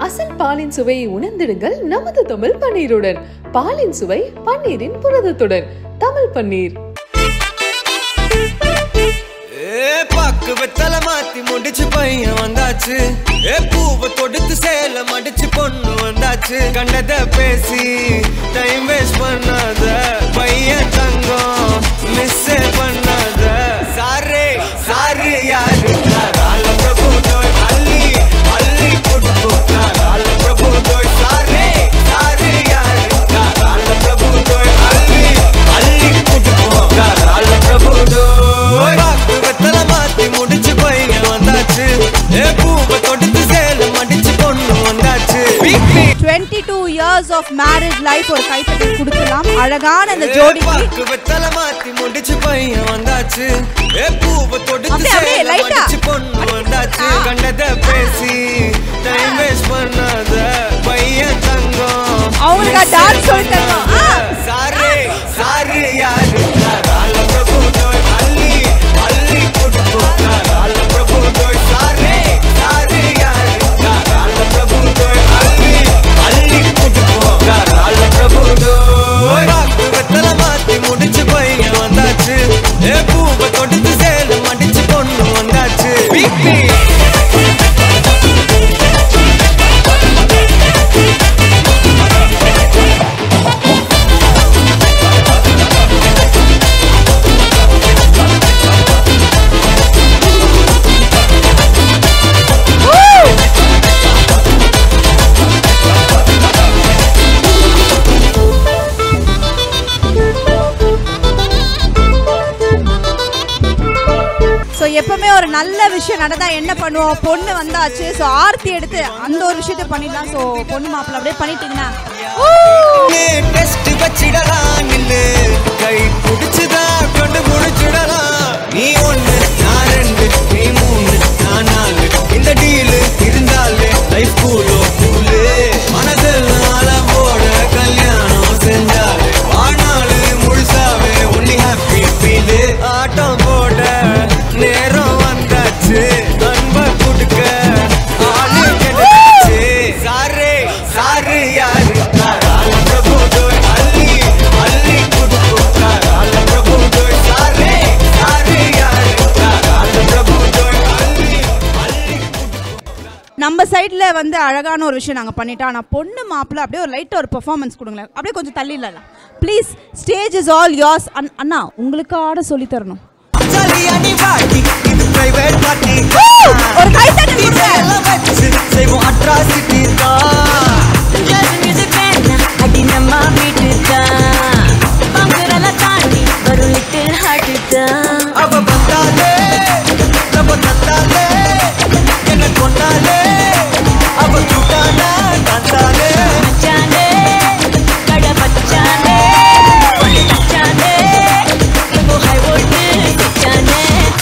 அசல் பாலின் சுவையை உணர்ந்திடுங்கள் நமது தமிழ் பன்னீருடன் பாலின் சுவை பன்னீரின் புரதத்துடன் தமிழ் பன்னீர் ஏ பாக்கு வெத்தல மாத்தி முடிச்சு பையன் வந்தாச்சு ஏ பூவை தொடுத்து சேல மடிச்சு பொண்ணு வந்தாச்சு கண்டத பேசி டைம் வேஸ்ட் பண்ணாத பையன் தங்கம் மிஸ் பண்ணாத சாரே சாரு யாரு கால பிரபு தோய் அள்ளி அள்ளி புட்டு கால பிரபு தோய் சாரே சாரு யாரு கால பிரபு தோய் அள்ளி அள்ளி புட்டு கால பிரபு தோய் பாக்கு வெத்தல மாத்தி முடிச்சு பையன் வந்தாச்சு ஏ பூவை தொடுத்து சேல மடிச்சு பொண்ணு வந்தாச்சு பிபி 22 இயர்ஸ் ஆஃப் மேரேஜ் லைஃப் ஒரு கைத்தட்டல் கொடுக்கலாம் அழகான இந்த ஜோடிக்கு பாக்கு வெத்தல மாத்தி முடிச்சு பையன் வந்தாச்சு ஏ பூவை தொடுத்து அப்படியே, அப்படியே, சேல light ஆ. மடிச்சு பொண்ணு வந்தாச்சு கண்டத பேசி டைம் வேஸ்ட் பண்ணாத பையன் தங்கம் அவங்களுக்கு டான்ஸ் சொல்லி தரணும் ஆ. சாரே சாரு யாரு கால பிரபு தோய் அள்ளி அள்ளி புட்டு கால பிரபு தோய் சாரே சாரு யாரு கால பிரபு தோய் அள்ளி அள்ளி புட்டு கால பிரபு தோய் பாக்கு வெத்தல மாத்தி முடிச்சு பையன் வந்தாச்சு ஏ பூவை தொடுத்து சேல மடிச்சு பொண்ணு வந்தாச்சு பிபி ஸோ எப்பவுமே ஒரு நல்ல விஷயம் நடந்தா என்ன பண்ணுவோம் பொண்ணு வந்தாச்சு ஸோ ஆர்த்தி எடுத்து அந்த ஒரு விஷயத்த பண்ணிடலாம் ஸோ பொண்ணு மாப்பிள்ளை அப்படியே பண்ணிட்டீங்கன்னா டெஸ்ட் வச்சிடலாம் நில்லு கை பிடிச்சுதா கொண்டு முடிச்சிடலாம் நீ ஒண்ணு நான் ரெண்டு நீ மூணு நான் நாலு இந்த டீலு இருந்தாலே லைஃப் கூலோ கூலு மனதெல்லாம் போட கல்யாணம் செஞ்சாலே வாழ்நாளு முழுசாவே ஒன்லி ஹாப்பி ஃபீலு ஆட்டம் போட நேரம் வந்தாச்சு அன்ப கொடுக்க ஆளு கிடைச்சு சாரே சாரு யாரு கால பிரபு தோய் அள்ளி அள்ளி குடுக்கு கால பிரபு தோய் சாரே சாரு யாரு கால பிரபு தோய் அள்ளி அள்ளி நம்ம சைடில் வந்து அழகான ஒரு விஷயம் நாங்கள் பண்ணிட்டோம் ஆனால் பொண்ணு மாப்பிள்ளை அப்படியே ஒரு லைட்டாக ஒரு பெர்ஃபார்மன்ஸ் கொடுங்களேன் அப்படியே கொஞ்சம் தள்ளிடலாம் please stage is all yours அன் அண்ணா உங்களுக்கு ஆட சொல்லி தரணும் ஜாலியானி பாட்டி இது பிரைவேட் பார்ட்டி ஒரு கைத்தட்டல் கொடுங்க. எல்லாம் வச்சு செய்வோம் அட்ராசிட்டி தான் ஜாஸ் மியூசிக் வேண்டாம் அடி நம்ம வீட்டு தான் பங்குரெல்லாம் தாண்டி வரும் லிட்டில் ஹார்ட் தான் அவ வந்தாலே நம்ம தந்தாலே என்ன கொண்டாலே அவ சுட்டானா தந்தாலே மச்சானே கடை பச்சானே ஒளி பச்சானே இப்போ ஹை வோல்ட்டு பச்சானே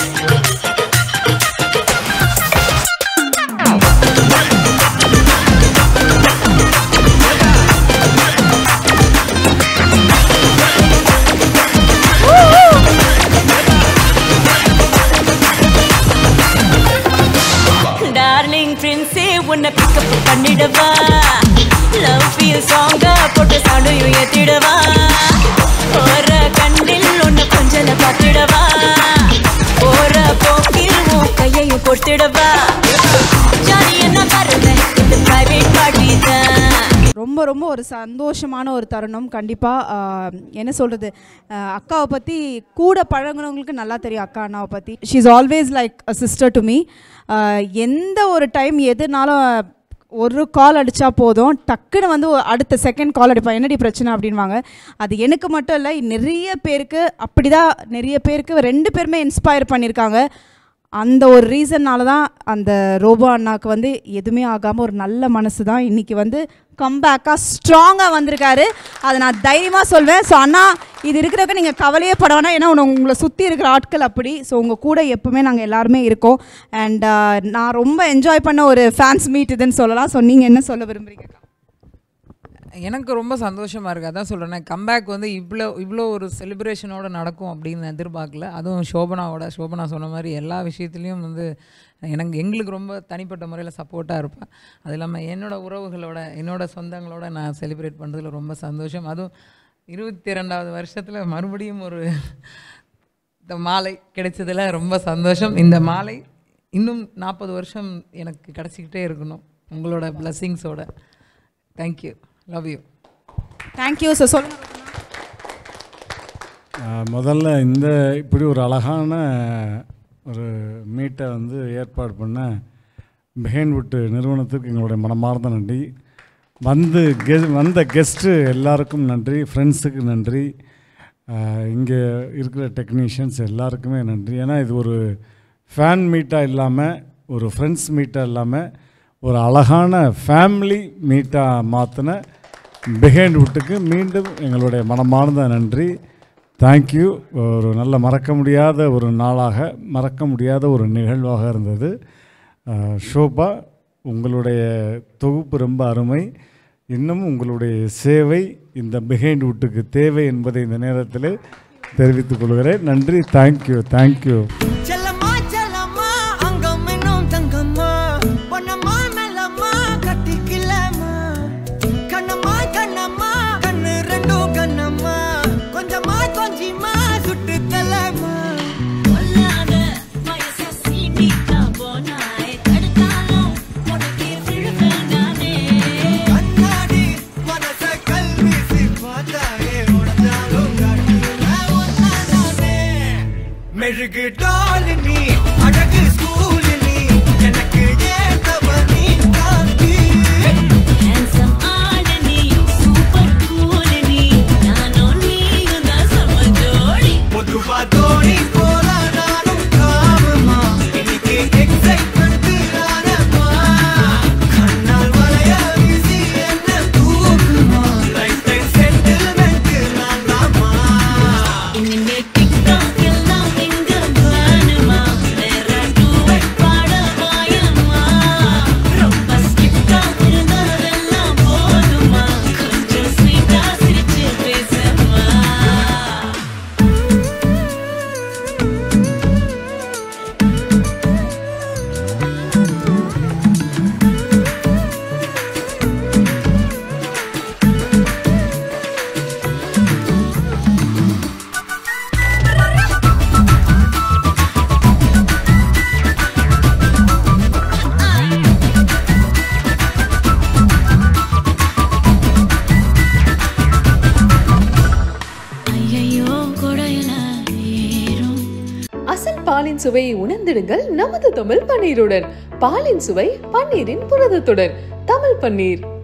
டார்லிங் பிரின்ஸே உன்னை பிக்கப் பண்ணிடவா லவ் ஃபீல் சாங்கா போட்டு சண்டையும் ஏத்திடவா போற கண்ணில் உன்னை கொஞ்சல பார்த்திடவா போற போக்கில் உன் கையையும் கொடுத்திடவா ஜாலி என்ன பாருங்க இந்த பிரைவேட் பார்ட்டி தான் ரொம்ப ரொம்ப ஒரு சந்தோஷமான ஒரு தருணம் கண்டிப்பாக என்ன சொல்கிறது அக்காவை பற்றி கூட பழகுனவங்களுக்கு நல்லா தெரியும் அக்கா அண்ணாவை பற்றி she is always like a sister to me எந்த ஒரு டைம் எதுனாலும் ஒரு கால் அடித்தா போதும் டக்குன்னு வந்து ஒ- அடுத்த செகண்ட் கால் அடிப்பா என்னடி பிரச்சனை அப்படின்வாங்க அது எனக்கு மட்டும் இல்லை நிறைய பேருக்கு அப்படி தான் நிறைய பேருக்கு ரெண்டு பேருமே இன்ஸ்பயர் பண்ணியிருக்காங்க அந்த ஒரு ரீசன்னால தான் அந்த ரோபோ அண்ணாக்கு வந்து எதுவுமே ஆகாமல் ஒரு நல்ல மனசு தான் இன்றைக்கி வந்து கம்பேக்காக ஸ்ட்ராங்காக வந்திருக்காரு அதை நான் தைரியமாக சொல்வேன் ஸோ அண்ணா இது இருக்கிறப்ப நீங்கள் கவலையே பட வேணாம் ஏன்னா உன- உங்களை சுற்றி இருக்கிற ஆட்கள் அப்படி ஸோ உங்கள் கூட எப்பவுமே நாங்கள் எல்லாருமே இருக்கோம் அண்ட் நான் ரொம்ப என்ஜாய் பண்ண ஒரு ஃபேன்ஸ் மீட் இதுன்னு சொல்லலாம் ஸோ நீங்கள் என்ன சொல்ல விரும்புறீங்க எனக்கு ரொம்ப சந்தோஷமாக இருக்குது அதான் சொல்கிறேன் கம்பேக் வந்து இவ்வளோ இவ்வளோ ஒரு செலிப்ரேஷனோட நடக்கும் அப்படின்னு நான் எதிர்பார்க்கல அதுவும் சோபனாவோட சோபனா சொன்ன மாதிரி எல்லா விஷயத்துலேயும் வந்து எனக்கு எங்களுக்கு ரொம்ப தனிப்பட்ட முறையில் சப்போர்ட்டாக இருப்பேன் அது இல்லாமல் என்னோட உறவுகளோட என்னோட சொந்தங்களோட நான் செலிப்ரேட் பண்ணுறதுல ரொம்ப சந்தோஷம் அதுவும் இருபத்தி ரெண்டாவது வருஷத்தில் மறுபடியும் ஒரு இந்த மாலை கிடைச்சதுல ரொம்ப சந்தோஷம் இந்த மாலை இன்னும் நாற்பது வருஷம் எனக்கு கிடச்சிக்கிட்டே இருக்கணும் உங்களோட பிளஸ்ஸிங்ஸோட thank you love you thank you sir சொல்லுங்க ஆஹ் முதல்ல இந்த இப்படி ஒரு அழகான ஒரு மீட்டை வந்து ஏற்பாடு பண்ண பெஹேன்வுட் நிறுவனத்துக்கு எங்களுடைய மனமார்ந்த நன்றி வந்து கெ வந்த கெஸ்ட்டு எல்லாருக்கும் நன்றி ஃப்ரெண்ட்ஸுக்கு நன்றி இங்கே இருக்கிற டெக்னீஷியன்ஸ் எல்லாருக்குமே நன்றி ஏன்னா இது ஒரு ஃபேன் மீட்டாக இல்லாமல் ஒரு ஃப்ரெண்ட்ஸ் மீட்டாக இல்லாமல் ஒரு அழகான ஃபேமிலி மீட்டாக மாற்றின பிஹைண்ட் வுட்டுக்கு மீண்டும் எங்களுடைய மனமார்ந்த நன்றி தேங்க்யூ ஒரு நல்ல மறக்க முடியாத ஒரு நாளாக மறக்க முடியாத ஒரு நிகழ்வாக இருந்தது அஹ், ஷோபா உங்களுடைய தொகுப்பு ரொம்ப அருமை இன்னும் உங்களுடைய சேவை இந்த பிஹைண்ட் வுட்டுக்கு தேவை என்பதை இந்த நேரத்தில் தெரிவித்துக் கொள்கிறேன் நன்றி தேங்க்யூ தேங்க்யூ செல்லம்மா செல்லம்மா அங்கம் இன்னும் தங்கம்மா பொன்னம்மா மெல்லம்மா கட்டிக்கலம்மா கண்ணம்மா கண்ணம்மா கண்ணு ரெண்டும் கண்ணம்மா கொஞ்சமா கொஞ்சிமா சுட்டு தலம்மா கொல்லாத வயச சீண்டிட்டா போனாய் தடுத்தாலும் உனக்கே விழுவேன் நானே கண்ணாடி மனச கல்வீசி பார்த்தாயே உடஞ்சாலும் காட்டுவேன் ஒன்னாதானே. மெழுகு டால் நீ அழகு ஸ்கூல் நீ எனக்கு ஏத்தவ நீ காந்தி ஹேண்ட்ஸம் ஆளு நீ சூப்பர் கூல் நீ நானும் நீயும் தான் சம ஜோடி பொதுவா தோணி போல நானும் காமமா இன்னைக்கு எக்ஸைட்மெண்ட் நானம்மா கண்ணால் வளைய வீசி என்ன தூக்குமா லைஃப் டைம் செட்டில்மெண்ட் நான் தாமா இனிமே டிக்டாக் எல்லாம் எங்க வேணுமா வேற டூவெட் பாட வாயம்மா ரொம்ப ஸ்ட்ரிக்டா இருந்ததெல்லாம் போதுமா கொஞ்சம் ஸ்வீட்டா சிரிச்சு பேசம்மா ஐயையோ கொடையில ஏறும் அசல் பாலின் சுவையை உணர்ந்திடுங்கள் நமது தமிழ் பன்னீருடன் பாலின் சுவை பன்னீரின் புரதத்துடன் தமிழ் பன்னீர்